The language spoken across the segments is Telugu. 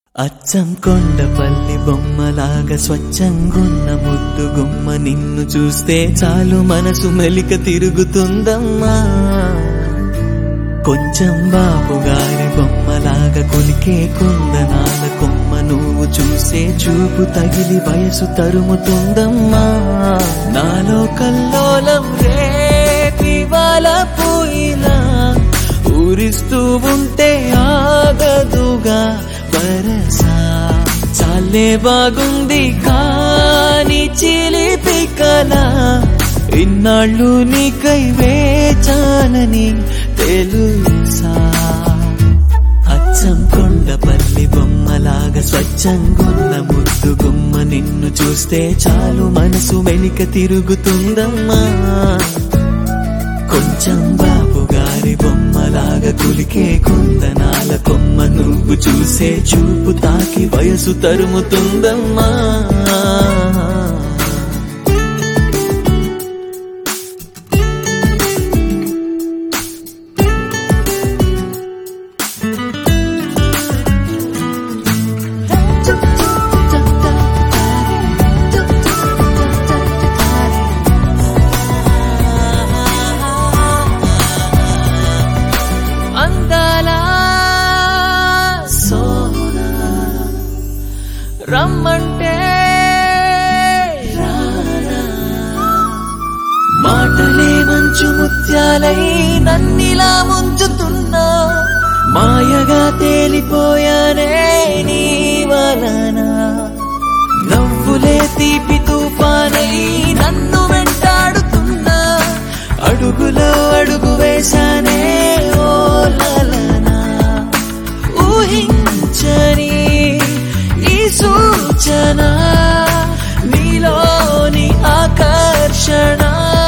అచ్చం కొండపల్లి బొమ్మలాగా స్వచ్ఛంగున్న ముద్దు గుమ్మ నిన్ను చూస్తే చాలు మనసు మెలిక తిరుగుతుందమ్మా కొంచెం బాబు గారి బొమ్మలాగా కొలికే కుందనాల కొమ్మ నువ్వు చూసే చూపు తగిలి వయసు తరుముతుందమ్మా నాలో కల్లోలం రేపివాల పోయిలా ఊరిస్తూ ఉంటే ఆగదుగా వరసా చాలే బాగుంది కాని చిలిపి కల ఇన్నాళ్ళు నీకై వేచానని తెలుసా అచ్చం కొండపల్లి బొమ్మలాగా స్వచ్ఛంగున్న ముద్దు గుమ్మ నిన్ను చూస్తే చాలు మనసు మెలిక తిరుగుతుందమ్మా కొంచెం బాబు గారి బొమ్మలాగా కులికే కుందనాల కొమ్మ నువ్వు చూసే చూపు తాకి వయసు తరుముతుందమ్మా అందాల సోనా రమ్మంటే రానా. మాటలే మంచు ముత్యాలై నన్నిలా ముంచుతున్నా మాయగా తేలిపోయానే నీ వలన నవ్వులే తీపి తూఫానై నన్ను వెంటాడుతున్నా అడుగులో అడుగు వేశానే ఓ లలనా ఊహించని ఈ సూచన నీలోని ఆకర్షణ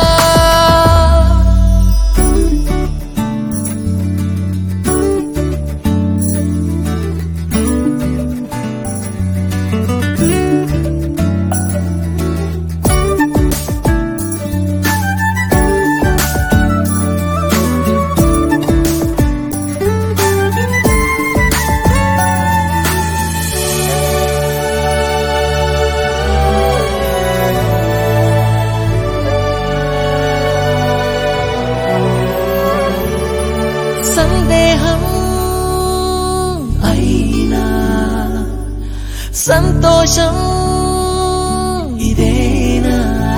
సందేహం అయినా సంతోషం ఇదేనా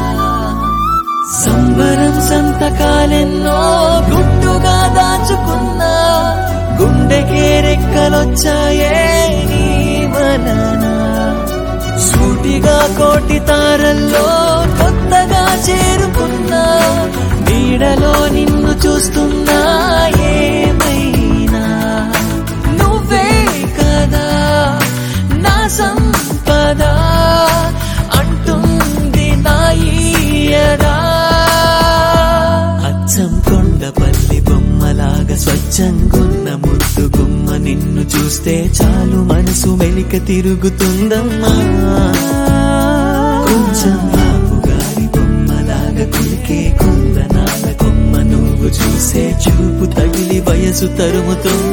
సంబరం సంతకాలెన్నో గుట్టుగా దాచుకున్నా గుండెకే రెక్కలొచ్చాయే నీ వలన సూటిగా కోటి తారల్లో కొత్తగా చేరుకున్నా నీడలో నిన్ను చూస్తున్నా ఏమైనా నువ్వే కదా నా సంపద అంటుంది నా ఈయదా అచ్చం కొండపల్లి బొమ్మలాగా స్వచ్ఛంగున్న ముద్దు గుమ్మ నిన్ను చూస్తే చాలు మనసు మెలిక తిరుగుతుందమ్మా కొంచెం బాబు గారి బొమ్మలాగా కులికే కుందనాల కొమ్మ నువ్వు చూసే చూపు తగిలి వయసు తరుముతుంది